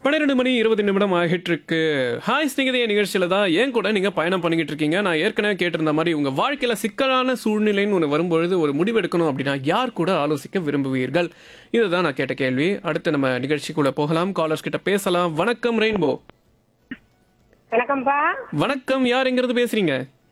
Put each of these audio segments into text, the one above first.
பன்னிரெண்டு மணி இருபது நிமிடம் ஆகிட்டு இருக்கு ஹாய் ஸ்நேகிதே நிகழ்ச்சியில தான் ஏன் கூட நீங்க பயணம் பண்ணிக்கிட்டு இருக்கீங்க நான் ஏற்கனவே கேட்டிருந்த மாதிரி உங்க வாழ்க்கையில சிக்கலான சூழ்நிலைன்னு ஒன்று வரும்பொழுது ஒரு முடிவு எடுக்கணும் அப்படின்னா யார் கூட ஆலோசிக்க விரும்புவீர்கள் இதுதான் நான் கேட்ட கேள்வி அடுத்து நம்ம நிகழ்ச்சிக்குள்ள போகலாம் காலர்ஸ் கிட்ட பேசலாம் வணக்கம் ரெயின்போ வணக்கம்ப்பா வணக்கம் யார் எங்கிறது பேசுறீங்க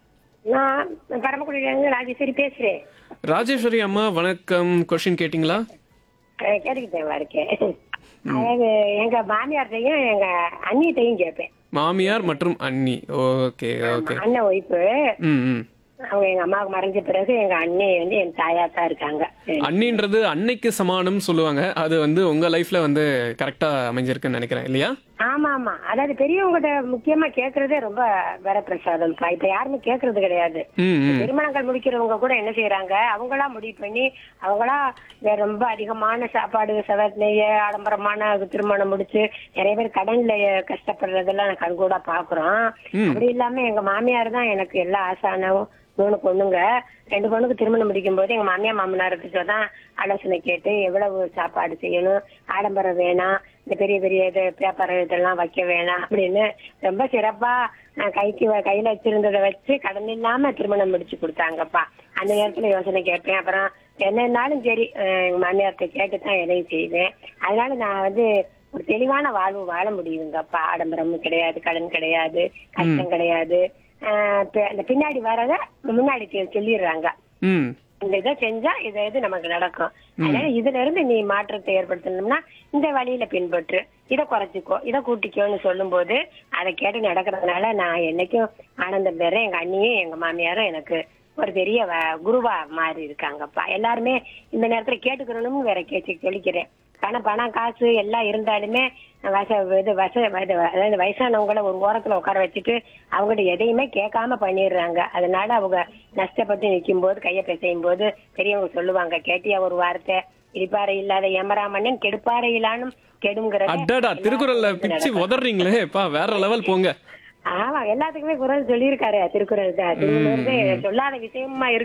நான் பரமக்குடியிலேருந்து ராஜேஸ்வரி பேசுறேன் ராஜேஸ்வரி அம்மா வணக்கம் கொஸ்டின் கேட்டிங்களா அஹ் கேட்டுக்கிட்டேன் இருக்கேன் அதாவது எங்க மாமியார்ட்டையும் எங்க அண்ணிட்டையும் கேட்பேன் மாமியார் மற்றும் அண்ணி ஓகே ஓகே அண்ணன் ஒய்ஃபு ம் ம் அவங்க எங்க அம்மாவுக்கு மறைஞ்ச பிறகு எங்க அண்ணி வந்து என் தாயா தான் இருக்காங்க அண்ணின்றது அன்னைக்கு சமானம் சொல்லுவாங்க அது வந்து உங்க லைஃப்ல வந்து கரெக்டா அமைஞ்சிருக்குன்னு நினைக்கிறேன் இல்லையா ஆமா ஆமா அதாவது பெரியவங்ககிட்ட முக்கியமா கேக்குறதே ரொம்ப வரப்பிரசாதம்ப்பா இப்ப யாருமே கேக்குறது கிடையாது ம் ம் திருமணங்கள் முடிக்கிறவங்க கூட என்ன செய்யறாங்க அவங்களா முடிவு பண்ணி அவங்களா வேற ரொம்ப அதிகமான சாப்பாடு செவத் நெய்ய ஆடம்பரமான திருமணம் முடிச்சு நிறைய பேர் கடன்ல கஷ்டப்படுறதெல்லாம் நான் கண்கூடா பாக்குறோம் ம். அப்படி இல்லாம எங்க மாமியார் தான் எனக்கு எல்லா ஆசானவும் மூணு பொண்ணுங்க ரெண்டு பொண்ணுக்கு திருமணம் முடிக்கும் போது எங்க மாமியார் மாமனார்கிட்ட தான் ஆலோசனை கேட்டு எவ்வளவு சாப்பாடு செய்யணும் ஆடம்பரம் வேணாம் இந்த பெரிய பெரிய இது பேப்பர் இதெல்லாம் வைக்க வேணாம் அப்படின்னு ரொம்ப சிறப்பா நான் கைக்கு வ- கையில வச்சிருந்ததை வச்சு கடன் இல்லாம திருமணம் முடிச்சு கொடுத்தாங்கப்பா அந்த நேரத்துல யோசனை கேட்பேன் அப்புறம் என்னன்னாலும் சரி அஹ் எங்க மாமியார்கிட்ட கேட்டு தான் எதையும் செய்வேன் அதனால நான் வந்து ஒரு தெளிவான வாழ்வு வாழ முடியுங்கப்பா ஆடம்பரமும் கிடையாது கடன் கிடையாது கஷ்டம் கிடையாது ஆஹ் பி- அந்த பின்னாடி வரத முன்னாடி தெ- சொல்லிடுறாங்க ம் இந்த இதை செஞ்சா இது இது நமக்கு நடக்கும் அதனால இதுல இருந்து நீ மாற்றத்தை ஏற்படுத்தணும்னா இந்த வழியில பின்பற்று இதை குறைச்சிக்கோ இதை கூட்டிக்கோன்னு சொல்லும்போது அதை கேட்டு நடக்கிறதுனால நான் என்னைக்கும் ஆனந்தம் பெறேன் எங்க அண்ணியும் எங்க மாமியாரும் எனக்கு ஒரு பெரிய வ- குருவா மாறி இருக்காங்கப்பா எல்லாருமே இந்த நேரத்துல கேட்டுக்கிறணும்னு வேற கேட்டு சொல்லிக்கிறேன் பணம் பணம் காசு எல்லாம் இருந்தாலுமே வச இது வச இது அதாவது வயசானவங்கள ஒரு ஓரத்துல உட்கார வச்சுட்டு அவங்ககிட்ட எதையுமே கேட்காம பண்ணிடுறாங்க அதனால அவங்க நஷ்டப்பட்டு நிற்கும் போது கையை பிசையும் போது பெரியவங்க சொல்லுவாங்க கேட்டியா ஒரு வார்த்தை இடிப்பாறை இல்லாத எமராமன்னன் கெடுப்பாறை இல்லானும் கெடுங்கிற அடடா திருக்குறள்ல பிச்சு உதறீங்களே பா வேற லெவல் போங்க ஆமா எல்லாத்துக்குமே குரல் சொல்லியிருக்காரு திருக்குறள் தான் திருக்குறள் சொல்லாத விஷயமா இருக்கு